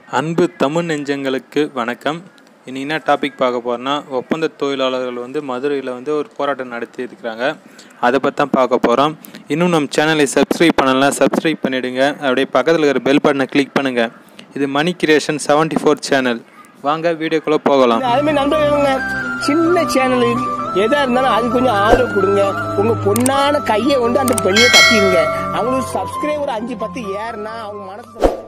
அன்பு தமிழ் நெஞ்சங்களுக்கு வணக்கம் இன்னைக்கு என்ன டாபிக் பார்க்க போகிறோன்னா ஒப்பந்த தொழிலாளர்கள் வந்து மதுரையில் வந்து ஒரு போராட்டம் நடத்தி இருக்கிறாங்க அதை பற்றி தான் பார்க்க போகிறோம் இன்னும் நம்ம சேனலை சப்ஸ்கிரைப் பண்ணலாம் சப்ஸ்கிரைப் பண்ணிவிடுங்க அப்படியே பக்கத்தில் இருக்கிற பெல் பட்டனை கிளிக் பண்ணுங்கள் இது Mani creation seventy four channel வாங்க வீடியோக்குள்ளே போகலாம் அதுமாதிரி நண்பர்களுங்க சின்ன சேனல் எதா இருந்தாலும் அது கொஞ்சம் ஆதரவு கொடுங்க உங்க பொண்ணான கையை கொண்டு அந்த பெண்ணியை தட்டிடுங்க அவங்களுக்கு சப்ஸ்கிரைபர் அஞ்சு பத்து ஏறுனா அவங்க மனசு சந்தோஷப்படும்.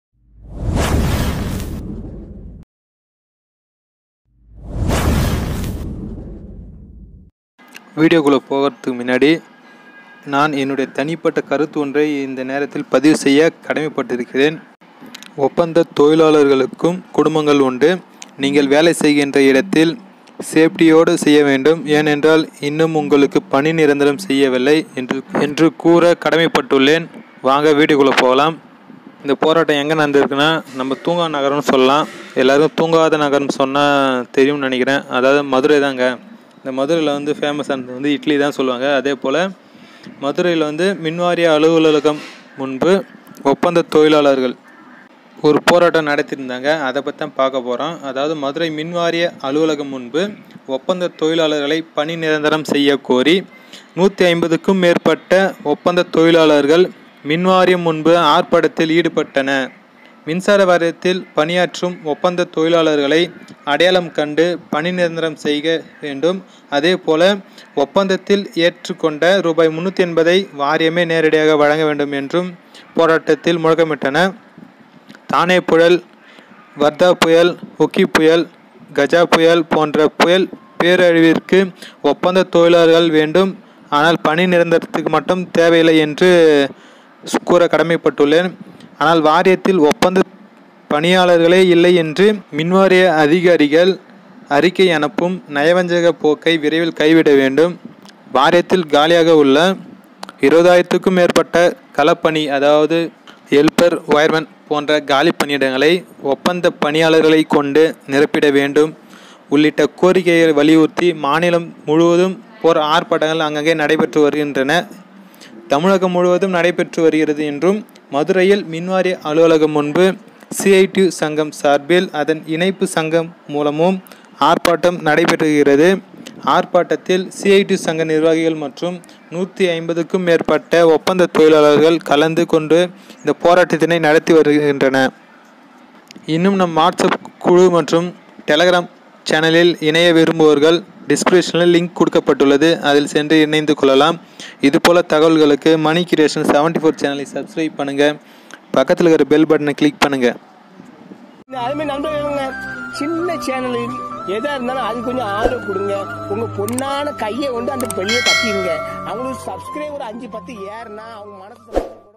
வீடியோக்குள்ளே போகிறதுக்கு முன்னாடி நான் என்னுடைய தனிப்பட்ட கருத்து ஒன்றை இந்த நேரத்தில் பதிவு செய்ய கடமைப்பட்டிருக்கிறேன் ஒப்பந்த தொழிலாளர்களுக்கும் குடும்பங்கள் உண்டு நீங்கள் வேலை செய்கின்ற இடத்தில் சேஃப்டியோடு செய்ய வேண்டும் ஏனென்றால் இன்னும் உங்களுக்கு பணி நிரந்தரம் செய்யவில்லை என்று என்று கூற கடமைப்பட்டுள்ளேன் வாங்க வீடியோக்குள்ளே போகலாம் இந்த போராட்டம் எங்கே நடந்திருக்குன்னா நம்ம தூங்கா நகரம்னு சொல்லலாம் எல்லாருக்கும் தூங்காத நகரம் சொன்னால் தெரியும்னு நினைக்கிறேன் அதாவது மதுரை தாங்க இந்த மதுரையில் வந்து ஃபேமஸானது வந்து இட்லி தான் சொல்லுவாங்க அதே போல் மதுரையில் வந்து மின்வாரிய அலுவலகம் முன்பு ஒப்பந்த தொழிலாளர்கள் ஒரு போராட்டம் நடத்தியிருந்தாங்க அதை பற்றி தான் பார்க்க போகிறோம் அதாவது மதுரை மின்வாரிய அலுவலகம் முன்பு ஒப்பந்த தொழிலாளர்களை பணி நிரந்தரம் செய்ய கோரி நூற்றி ஐம்பதுக்கும் மேற்பட்ட ஒப்பந்த தொழிலாளர்கள் மின்வாரியம் முன்பு ஆர்ப்பாட்டத்தில் ஈடுபட்டன மின்சார வாரியத்தில் பணியாற்றும் ஒப்பந்த தொழிலாளர்களை அடையாளம் கண்டு பணி நிரந்தரம் செய்ய வேண்டும் அதே போல ஒப்பந்தத்தில் ஏற்றுக்கொண்ட ரூபாய் முன்னூற்றி எண்பதை வாரியமே நேரடியாக வழங்க வேண்டும் என்றும் போராட்டத்தில் முழக்கமிட்டன தானே புயல் வர்தா புயல் ஒக்கி புயல் கஜா புயல் போன்ற புயல் பேரழிவிற்கு ஒப்பந்த தொழிலாளர்கள் வேண்டும் ஆனால் பணி நிரந்தரத்துக்கு மட்டும் தேவையில்லை என்று கூற கடமைப்பட்டுள்ளேன் ஆனால் வாரியத்தில் ஒப்பந்த பணியாளர்களே இல்லை என்று மின்வாரிய அதிகாரிகள் அறிக்கை அனுப்பும் நயவஞ்சக போக்கை விரைவில் கைவிட வேண்டும் வாரியத்தில் காலியாக உள்ள இருபதாயிரத்துக்கும் மேற்பட்ட களப்பணி அதாவது ஹெல்பர் ஒயர்மேன் போன்ற காலி பணியிடங்களை ஒப்பந்த பணியாளர்களை கொண்டு நிரப்பிட வேண்டும் உள்ளிட்ட கோரிக்கைகளை வலியுறுத்தி மாநிலம் முழுவதும் போர் ஆர்ப்பாட்டங்கள் அங்கங்கே நடைபெற்று வருகின்றன தமிழகம் முழுவதும் நடைபெற்று வருகிறது என்றும் மதுரையில் மின்வாரிய அலுவலகம் முன்பு சிஐடி சங்கம் சார்பில் அதன் இணைப்பு சங்கம் மூலமும் ஆர்ப்பாட்டம் நடைபெறுகிறது ஆர்ப்பாட்டத்தில் சிஐடி சங்க நிர்வாகிகள் மற்றும் நூற்றி ஐம்பதுக்கும் மேற்பட்ட ஒப்பந்த தொழிலாளர்கள் கலந்து கொண்டு இந்த போராட்டத்தினை நடத்தி வருகின்றன இன்னும் நம் வாட்ஸ்அப் குழு மற்றும் டெலகிராம் சேனலில் இணைய விரும்புவோர்கள் டிஸ்கிரிப்ஷனில் லிங்க் கொடுக்கப்பட்டுள்ளது அதில் சென்று இணைந்து கொள்ளலாம் இதுபோல தகவல்களுக்கு மணி கிரியேஷன் செவன்ட்டி ஃபோர் சேனலை சப்ஸ்கிரைப் பண்ணுங்கள் பக்கத்தில் இருக்கிற பெல் பட்டனை கிளிக் பண்ணுங்கள் அதுமாதிரி நண்பர்களுங்க சின்ன சேனல் எதா இருந்தாலும் அது கொஞ்சம் ஆதரவு கொடுங்க உங்க பொண்ணான கையை கொண்டு அந்த பெண்ணியை தட்டிடுங்க அவங்களுக்கு சப்ஸ்கிரைபர் அஞ்சு பத்து ஏறுனா அவங்க மனசு சந்தோஷப்படும்.